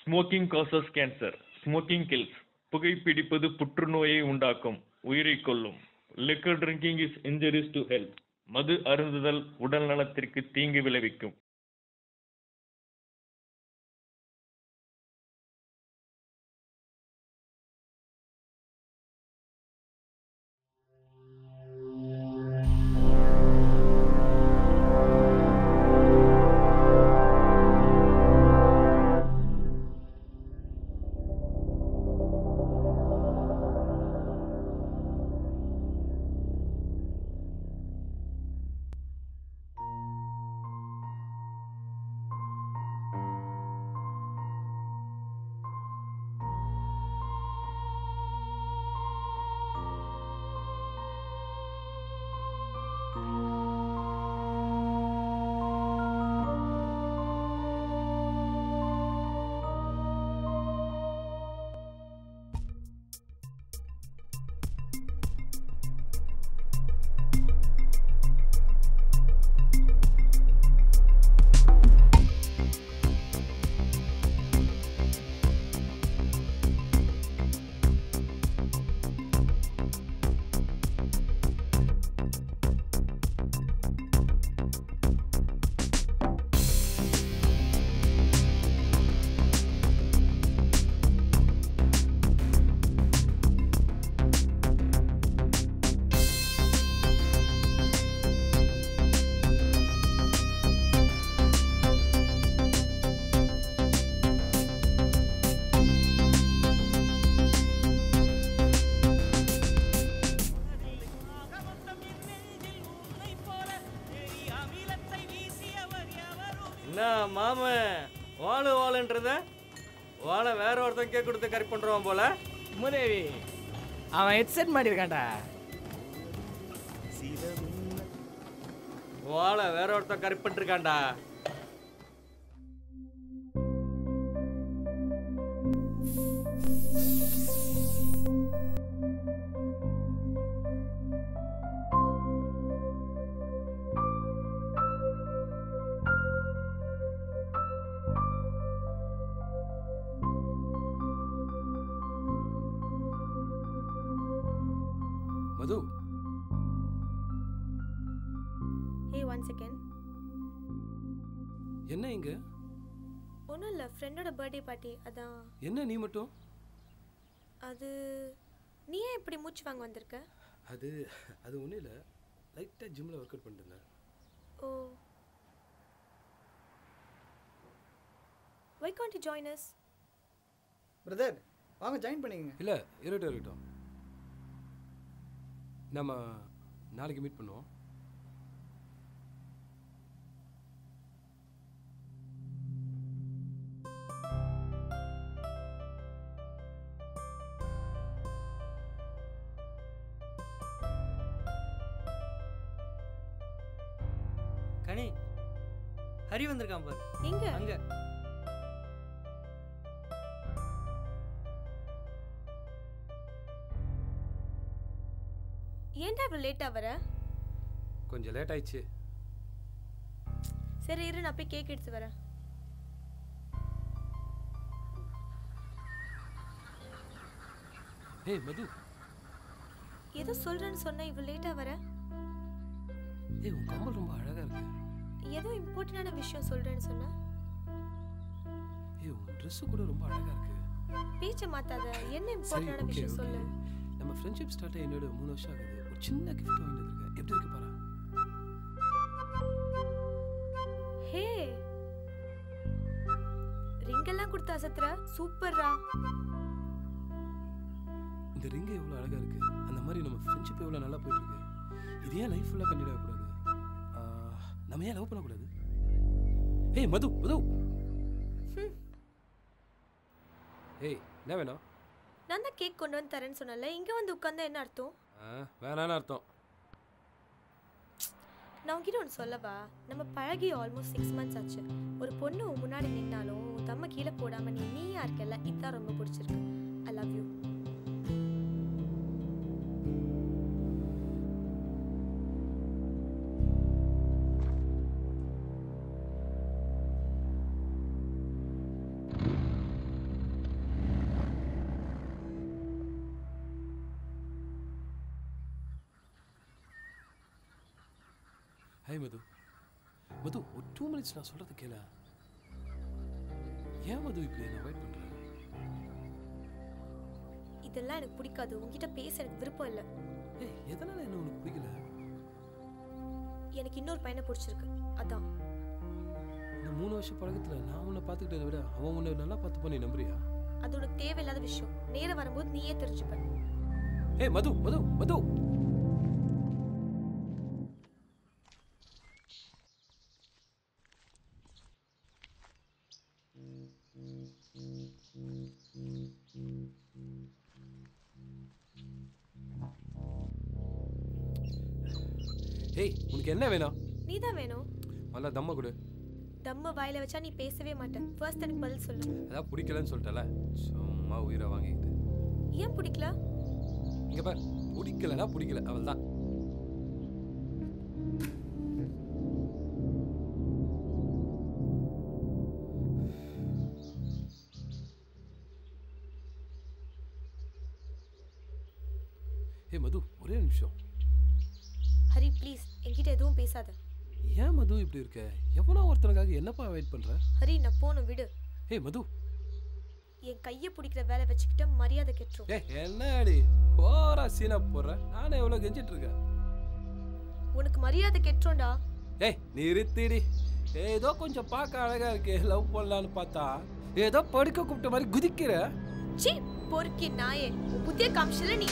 Smoking causes cancer smoking kills புகைப்பிடிப்பது புற்றுநோயை உண்டாக்கும் உயிரை கொல்லும் liquor drinking is injurious to health மது அருந்துதல் உடல் நலத்திற்கு தீங்கு விளைவிக்கும் என்ன மாமன் வாழு வாழுன்றத வாழை வேற ஒருத்தன் கேக் கொடுத்து கரெக்ட் பண்றான் போல மூதேவி அவன் ஹெட்செட் மாட்டிருக்கான்டா வாழை வேற ஒருத்தன் கரெக்ட் பண்ணிருக்கான்டா மது ஹே ஒன் செகண்ட் என்ன இங்க ஒன்றும் இல்லை ஃப்ரெண்டோட பர்த்டே பார்ட்டி அதான் என்ன நீ மட்டும் அது நீ ஏன் இப்படி மூச்சு வாங்க வந்திருக்க அது அது ஒன்றும் இல்லை லைட்டாக ஜிம்மில் ஒர்க் அவுட் பண்ணிட்டு இருந்தேன் oh why can't you join us brother வாங்க ஜாயின் பண்ணிக்கங்க இல்லை இருக்கட்டும் இருக்கட்டும் நம்ம நாளைக்கு மீட் பண்ணுவோம் கனி ஹரி வந்திருக்கான் பாரு எங்க அங்க ஏன்டா இவ்வளோ லேட்டாக வர கொஞ்சம் லேட் ஆயிடுச்சு சரி இரு நான் போய் கேக் எடுத்து வரேன் ஏய் மது ஏதோ சொல்கிறேன்னு சொன்னேன் இவ்வளோ லேட்டாக வர ஏய் உன் கம்மல் ரொம்ப அழகாக இருக்கு ஏதோ இம்பார்ட்டண்டான விஷயம் சொல்கிறேன்னு சொன்னேன் ஏய் உன் ட்ரெஸ்ஸு கூட ரொம்ப அழகாக இருக்கு பேச்சை மாத்தாத என்ன சரி இம்பார்ட்டண்டான ஓகே விஷயம் ஓகே சொல்லு நம்ம ஃப்ரெண்ட்ஷிப் ஸ்டார்ட் ஆகி என்னோட மூணு வருஷம் ஆகுது ஒரு சின்ன கிஃப்ட் வாங்கிட்டு வந்திருக்கேன் எப்படி இருக்கு பாரு ஹே ரிங்கெல்லாம் கொடுத்து அசத்துற சூப்பர்ரா இந்த ரிங் எவ்வளோ அழகாக இருக்கு அந்த மாதிரி நம்ம ஃப்ரெண்ட்ஷிப் எவ்வளோ நல்லா போயிட்டு இருக்கு இது ஏன் லைஃப் ஃபுல்லாக கண்டினியூ ஆகக்கூடாது ஆஹ், நம்ம ஏன் லவ் பண்ணக்கூடாது ஏய் மது மது ஏய் என்ன வேணும் நான் தான் கேக் கொண்டு வந்து தரேன்னு சொன்னல இங்க வந்து உட்கார்ந்தா என்ன அர்த்தம் ஆ வேணான்னு அர்த்தம் நான் உங்ககிட்ட ஒன்று சொல்லவா நம்ம பழகி ஆல்மோஸ்ட் சிக்ஸ் மந்த்ஸ் ஆச்சு ஒரு பொண்ணு உன் முன்னாடி நின்னாலும் உன் தம்ம கீழே போடாம நீ நீயா இருக்கல இதுதான் ரொம்ப பிடிச்சிருக்கு I love you hi Madhu Madhu ஒரு டூ மினிட்ஸ் நான் சொல்றது கேள ஏன் மது இப்படி என்ன அவாய்ட் பண்ற இதெல்லாம் எனக்கு பிடிக்காது உன்கிட்ட பேச எனக்கு விருப்பம் இல்லை ஏய் எதனால என்ன உனக்கு பிடிக்கல எனக்கு இன்னொரு பையனை பிடிச்சிருக்கு அதான் இந்த மூணு வருஷம் பழக்கத்துல நான் உன்னை பார்த்துக்கிட்டதை விட அவன் உன்னை நல்லா பார்த்துப்பா நீ நம்புறியா அது உனக்கு தேவையில்லாத விஷயம் நேரம் வரும்போது நீயே தெரிஞ்சுப்ப ஏய் மது மது மது ஏய் உனக்கு என்ன வேணும் நீ தான் வேணும் நல்லா தம்ம கொடு தம்ம வாயில வச்சா நீ பேசவே மாட்டேன் ஃபர்ஸ்ட் எனக்கு பதில் சொல்லு அதான் பிடிக்கலன்னு சொல்லிட்டல சும்மா உயிரை வாங்கிக்கிட்டு ஏன் பிடிக்கல இங்க பார் பிடிக்கலனா பிடிக்கல அவள் தான் ஏய் மது ஒரே நிமிஷம் ஹரி ப்ளீஸ் என்கிட்ட எதுவும் பேசாத ஏன் மது இப்படி இருக்க எவனோ ஒருத்தனுக்காக என்னப்பா வெயிட் பண்ற ஹரி நான் போகணும் விடு ஏய் மது என் கையை பிடிக்கிற வேலை வச்சுக்கிட்ட மரியாதை கெட்டுரும் ஏய் என்னடி ஓரா சீனா போடுற நானே எவ்வளோ கெஞ்சிட்டு இருக்கேன் உனக்கு மரியாதை கெட்டுரும்டா ஏய் நிறுத்திடி ஏதோ கொஞ்சம் பார்க்க அழகா இருக்கு லவ் பண்ணலான்னு பார்த்தா ஏதோ படுக்க கூப்பிட்ட மாதிரி குதிக்கிற சீ பொறுக்கி நாயே உன் புத்திய காமிச்சல நீ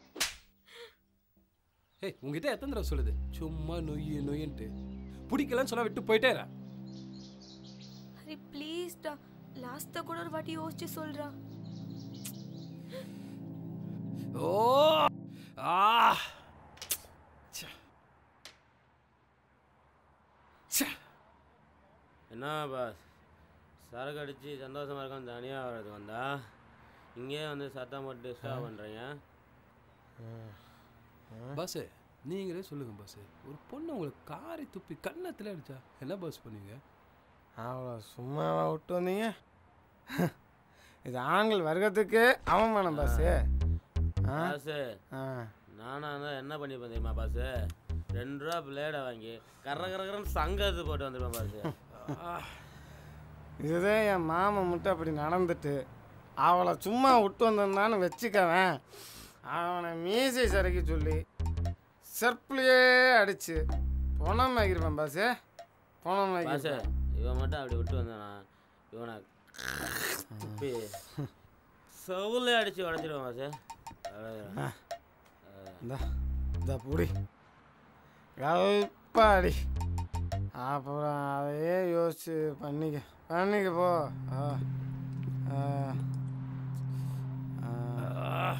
ஏய் உங்ககிட்ட எத்தனை தடவை சொல்லுது சும்மா நொய்யு நொய்யன்ட்டு பிடிக்கலன்னு சொன்னா விட்டு போயிட்டே இரு. ஹரி ப்ளீஸ்டா லாஸ்ட்டா கூட ஒரு வாட்டி யோசிச்சு சொல்றா ஓ ஆ ச்சே. ச்சே. என்ன பாஸ் சரக்கு அடித்து சந்தோஷமாக இருக்கான்னு தனியாக வர்றதுக்கு வந்தா இங்கேயே வந்து சத்தம் போட்டு டிஸ்டர்ப் பண்ணுறீங்க பாஸ் நீங்களே சொல்லுங்க பாஸ் ஒரு பொண்ணு உங்களை காரி துப்பி கன்னத்துல அடிச்சா என்ன பாஸ் பண்ணுவீங்க அவ்வளோ சும்மாவா விட்டு வந்தீங்க இது ஆண்கள் வர்க்கத்துக்கு அவமானம் பாஸு ஆ பாஸு ஆ நானாக இருந்தால் என்ன பண்ணிப்பேன் தெரியுமா பாஸு ரெண்டு ரூபா பிளேடை வாங்கி கர கரகரன்னு சங்கத்து போட்டு வந்துருப்பேன் பாஸு இதுதே என் மாமன் மட்டும் அப்படி நடந்துட்டு அவளை சும்மா விட்டு வந்திருந்தான்னு வச்சுக்கவேன் அவனை மீசை சறுக்கி சொல்லி செர்ப்லேயே அடிச்சு பணம் ஆகிருப்பேன் பாஸு பணம் பாஸு ஆகிருப்பேன் இவன் மட்டும் அப்படி விட்டு வந்தானா இவனை துப்பி செவுல அடித்து உடச்சிடுவேன் பாஸு அவ்வளவுதான். இந்த இந்த புடி கல்பாடி அப்புறம் அதையே யோசிச்சு பண்ணிக்க பண்ணிக்க போ ஆ. ஆ. ஆ.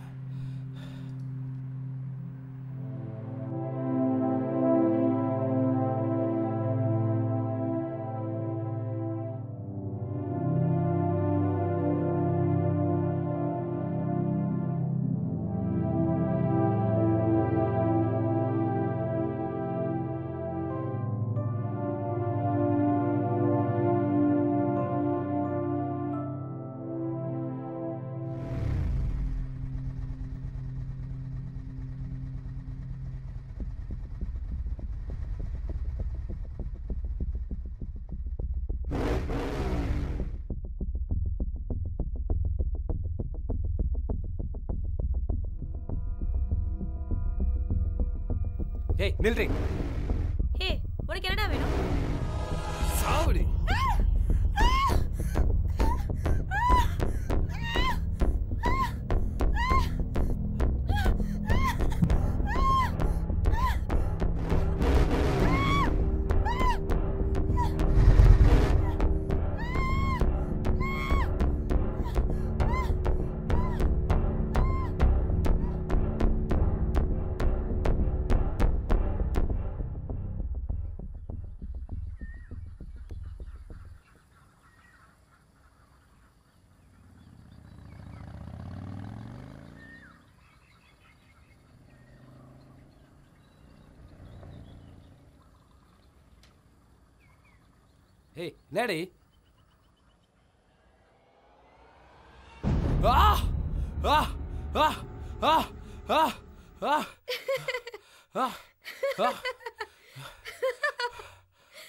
ஏய் நில்றி ஹே உனக்கு என்னடா வேணும் சாவடி ஏய் என்னடி ஆ ஆ ஆ ஆ ஆ ஆ ஆ ஆ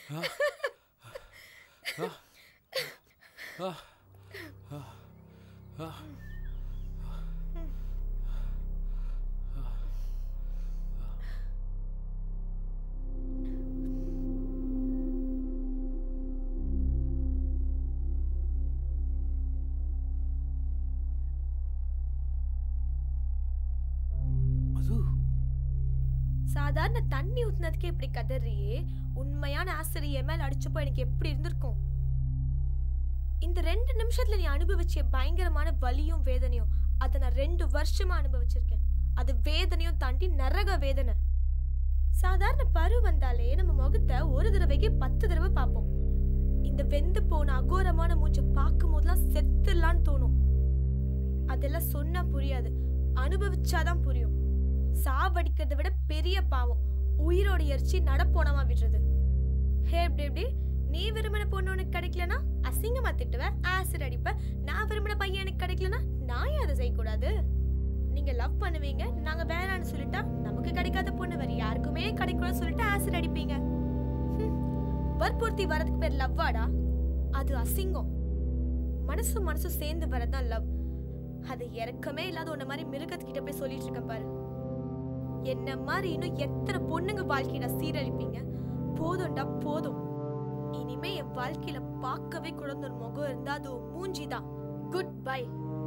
மது சாதாரண தண்ணி ஊத்துனதுக்கே இப்படி கதறியே உண்மையான ஆசிரியர் என் மேல அடிச்சப்போ எனக்கு எப்படி இருந்திருக்கும் இந்த ரெண்டு நிமிஷத்துல நீ அனுபவிச்ச பயங்கரமான வலியும் வேதனையும் அதை நான் ரெண்டு வருஷமா அனுபவிச்சிருக்கேன் அது வேதனையும் தாண்டி நரக வேதனை சாதாரண பரு வந்தாலே நம்ம முகத்தை ஒரு தடவைக்கு பத்து தடவை பார்ப்போம் இந்த வெந்து போன அகோரமான மூஞ்ச பார்க்கும் போதெல்லாம் செத்துலான்னு தோணும் அதெல்லாம் சொன்னா புரியாது அனுபவிச்சாதான் புரியும் சாவடிக்கிறதை விட பெரிய பாவம் உயிரோட எரிச்சி நடப்போனமா விடுறது ஹே எப்படி எப்படி நீ விரும்பின பொண்ணு உனக்கு கிடைக்கலனா அசிங்கமா திட்டுவ ஆசிட் அடிப்ப நான் விரும்பின பையன் எனக்கு கிடைக்கலனா நான் ஏன் அதை செய்யக்கூடாது நீங்க லவ் பண்ணுவீங்க நாங்க வேணாம்னு சொல்லிட்டா நமக்கு கிடைக்காத பொண்ணு வேற யாருக்குமே கிடைக்கூடாது சொல்லிட்டு ஆசிட் அடிப்பீங்க ஹம், வற்புறுத்தி வரதுக்கு பேர் லவ்வாடா அது அசிங்கம் மனசும் மனசும் சேர்ந்து வரதான் லவ் அது இறக்கமே இல்லாத உன்ன மாதிரி மிருகத்துக்கிட்ட போய் சொல்லிட்டு இருக்கேன் பாரு என்ன மாதிரி இன்னும் எத்தனை பொண்ணுங்க வாழ்க்கையில சீரழிப்பீங்க போதும்டா போதும் இனிமே என் வாழ்க்கையில பார்க்கவே கூடாத ஒரு முகம் இருந்தா அது உன் மூஞ்சிதான் குட் பை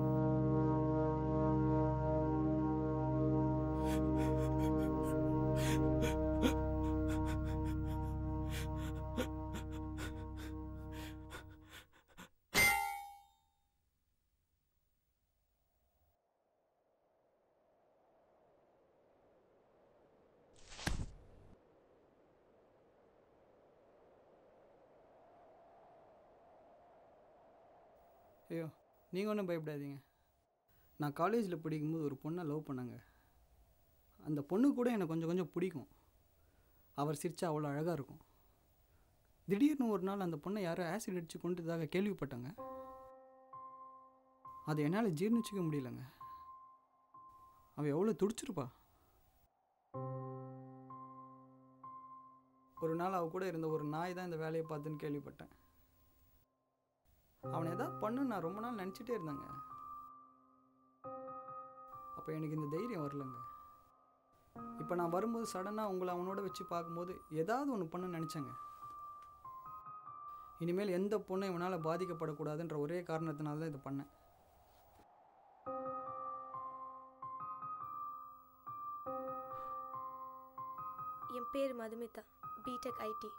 ஐயோ நீங்கள் ஒன்றும் பயப்படாதீங்க நான் காலேஜில் படிக்கும்போது ஒரு பொண்ணை லவ் பண்ணாங்க அந்த பொண்ணு கூட எனக்கு கொஞ்சம் கொஞ்சம் பிடிக்கும் அவர் சிரிச்சா அவ்வளோ அழகாக இருக்கும் திடீர்னு ஒரு நாள் அந்த பொண்ணை யாரோ ஆசிட் அடித்து கொண்டதாக கேள்விப்பட்டாங்க அதை என்னால் ஜீர்ணிச்சிக்க முடியலங்க அவள் எவ்வளோ துடிச்சிருப்பா ஒரு நாள் அவ கூட இருந்த ஒரு நாய் தான் இந்த வேலையை பார்த்துன்னு கேள்விப்பட்டேன் அவனை ஏதாவது பண்ணு நான் ரொம்ப நாள் நினச்சிட்டே இருந்தேங்க அப்போ எனக்கு இந்த தைரியம் வரலங்க இப்போ நான் வரும்போது சடனாக உங்களை அவனோட வச்சு பார்க்கும்போது ஏதாவது ஒன்று பண்ண நினச்சேங்க இனிமேல் எந்த பொண்ணும் இவனால் பாதிக்கப்படக்கூடாதுன்ற ஒரே காரணத்தினால தான் இதை பண்ணேன் என் பேர் மதுமிதா பிடெக் ஐடி